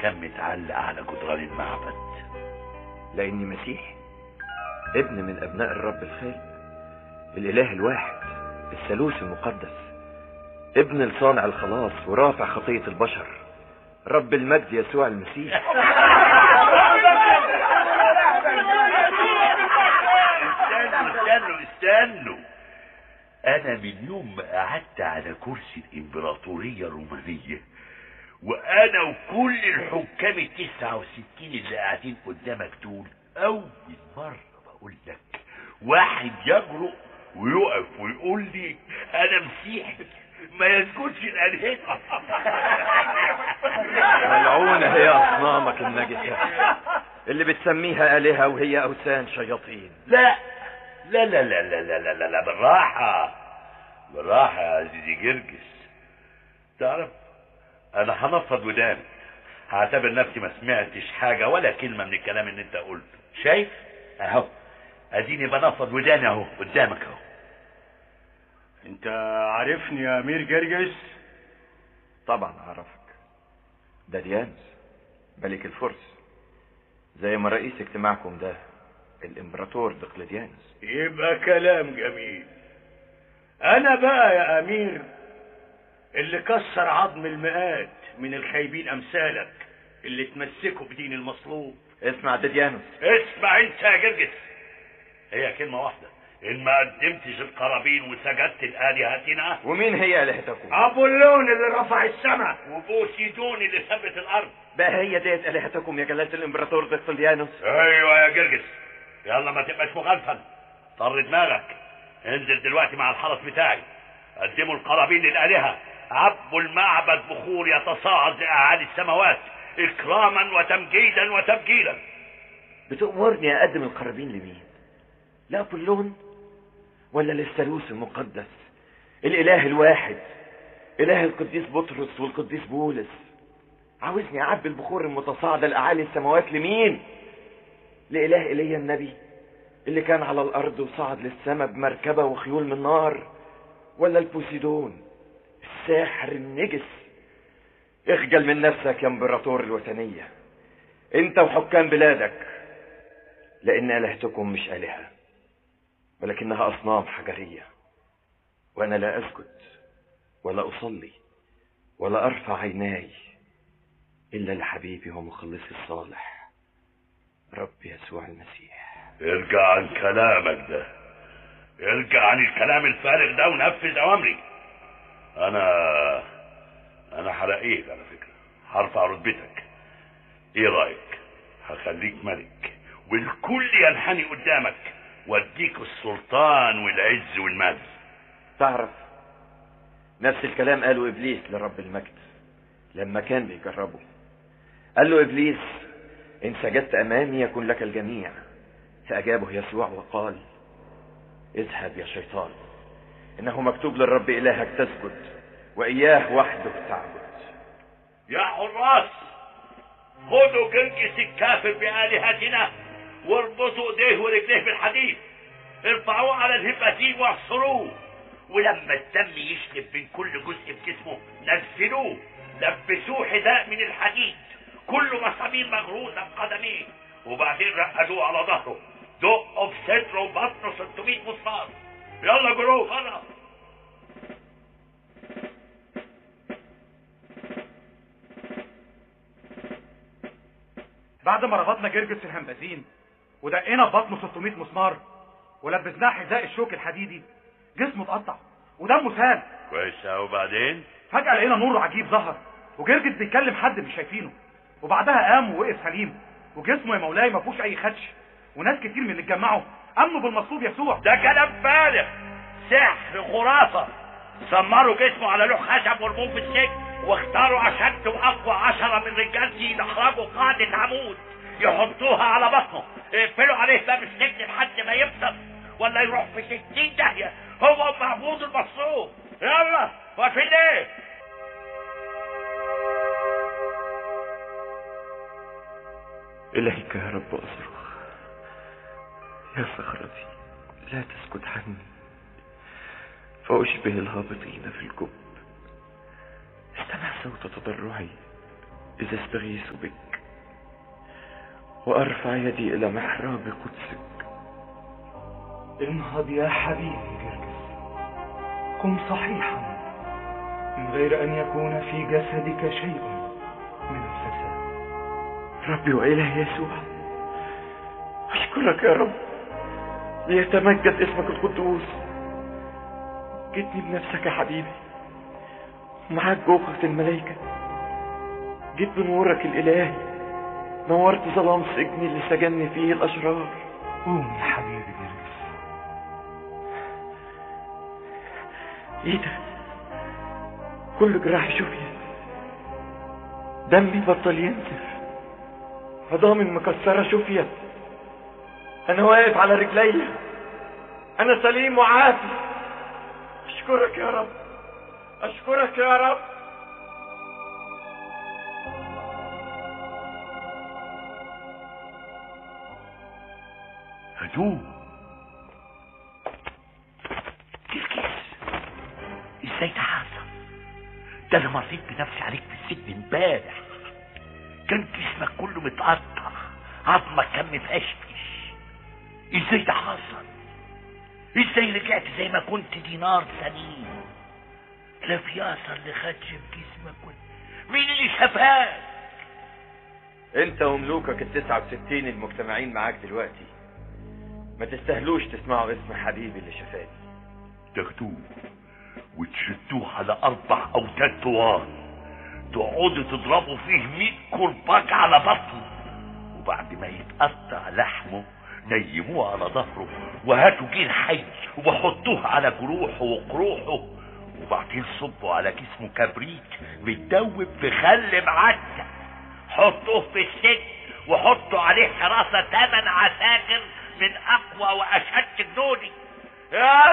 كان متعلق على جدران المعبد لاني مسيحي ابن من ابناء الرب الخالق الاله الواحد الثالوث المقدس ابن لصانع الخلاص ورافع خطية البشر رب المجد يسوع المسيح استنوا استنوا استنوا انا من يوم ما قعدت على كرسي الامبراطورية الرومانية وانا وكل الحكام التسعة وستين اللي قاعدين قدامك دول اول مرة بقول لك واحد يجرؤ ويقف ويقول لي انا مسيحي ما يسكتش الالهه ملعونة هي اصنامك النجسة اللي بتسميها الهة وهي اوثان شياطين لا لا لا لا لا لا لا, لا, لا بالراحة بالراحة يا عزيزي جرجس تعرف انا هنفض وداني هعتبر نفسي ما سمعتش حاجة ولا كلمة من الكلام اللي انت قلته شايف اهو اديني بنفض وداني اهو قدامك اهو انت عارفني يا امير جرجس طبعا اعرفك ده ديانوس ملك الفرس زي ما رئيس اجتماعكم ده الامبراطور دقلديانوس يبقى كلام جميل انا بقى يا امير اللي كسر عظم المئات من الخايبين امثالك اللي تمسكوا بدين المصلوب اسمع ديانوس اسمع انت يا جرجس هي كلمة واحدة ان ما قدمتش القرابين وسجدت لآلهتنا ومين هي الهتكم ابولون اللي رفع السماء وبوسيدون اللي ثبت الارض بقى هي ديت الهتكم يا جلالة الامبراطور دقلديانوس ايوه يا جرجس يلا ما تبقاش مغفل طر دماغك انزل دلوقتي مع الحرس بتاعي قدموا القرابين للآلهة عبوا المعبد بخور يتصاعد لأعالي السماوات إكراما وتمجيدا وتبجيلا بتأمرني اقدم القرابين لمين لأبولون ولا للثالوث المقدس الاله الواحد اله القديس بطرس والقديس بولس عاوزني اعبي البخور المتصاعدة لاعالي السماوات لمين لاله ايليا النبي اللي كان على الارض وصعد للسماء بمركبة وخيول من نار ولا البوسيدون الساحر النجس اخجل من نفسك يا امبراطور الوثنية انت وحكام بلادك لان الهتكم مش الهة ولكنها اصنام حجرية وانا لا اسجد ولا اصلي ولا ارفع عيناي الا لحبيبي ومخلصي الصالح رب يسوع المسيح ارجع عن كلامك ده ارجع عن الكلام الفارغ ده ونفذ اوامري انا انا هرقيك على فكرة هرفع رتبتك ايه رايك هخليك ملك والكل ينحني قدامك واديك السلطان والعز والمجد تعرف نفس الكلام قاله ابليس لرب المجد لما كان بيجربه قال له ابليس ان سجدت امامي يكون لك الجميع فاجابه يسوع وقال اذهب يا شيطان انه مكتوب للرب الهك تسجد واياه وحده تعبد يا حراس خدوا جرجس الكافر بآلهتنا واربطوا ايديه ورجليه بالحديد ارفعوه على الهبازين واحصروه ولما الدم يشلب من كل جزء في جسمه نزلوه لبسوه حذاء من الحديد كله مسامير مغروزه بقدميه وبعدين رقدوه على ظهره دقوا في صدره وبطنه 600 مسمار يلا جروه خلاص بعد ما ربطنا جرجس الهمبازين ودقينا في بطنه 600 مسمار ولبسناه حذاء الشوك الحديدي جسمه اتقطع ودمه سال كويس وبعدين فجأة لقينا نور عجيب ظهر وجرجس بيكلم حد مش شايفينه وبعدها قام ووقف سليم وجسمه يا مولاي ما فيهوش اي خدش وناس كتير من اللي اتجمعوا امنوا بالمصلوب يسوع ده كلام فارغ سحر خرافة سمروا جسمه على لوح خشب ورموه في السجن واختاروا اشد واقوى عشرة من رجالتي يدخرجوا قاعدة عمود يحطوها على بطنه يقفلوا عليه باب السجن لحد ما يفطر ولا يروح في ستين داهية هو معبود المصروف يلا واقفين ليه؟ إليك يا رب أصرخ يا صخرتي لا تسكت عني فأشبه الهابطين في الجب استمع صوت تضرعي إذا استغيث بك وأرفع يدي إلى محراب قدسك انهض يا حبيبي جرجس قم صحيحا من غير أن يكون في جسدك شيء من الفساد ربي وإله يسوع أشكرك يا رب ليتمجد اسمك القدوس جيتني بنفسك يا حبيبي معاك جوهرة الملائكة جيت بنورك الإلهي نورت ظلام سجني اللي سجنني فيه الأشرار قوم يا حبيبي جرجس ايه ده كل جراح شوفي دمي بطل ينزف عظامي مكسرة شوفيا انا واقف على رجلي انا سليم وعافي اشكرك يا رب اشكرك يا رب هدوء كيس ازاي ده حصل ده انا مريت بنفسي عليك في السجن امبارح كان جسمك كله متقطع عظمك كان مفشفش ازاي ده حصل ازاي رجعت زي ما كنت دينار سليم لا في اثر لخدش في جسمك ولا- مين اللي شفاك انت وملوكك التسعة وستين المجتمعين معاك دلوقتي ما تستهلوش تسمعوا اسم حبيبي اللي شفاني تاخدوه وتشدوه على اربع اوتاد طوال تقعدوا تضربوا فيه مية كرباج على بطنه وبعد ما يتقطع لحمه نيموه على ظهره وهاتوا جيل حي وحطوه على جروحه وقروحه وبعدين صبوا على جسمه كبريت متدوب في خل معتق حطوه في السجن وحطوا عليه حراسة تمن عساكر من اقوى واشد جنودي يا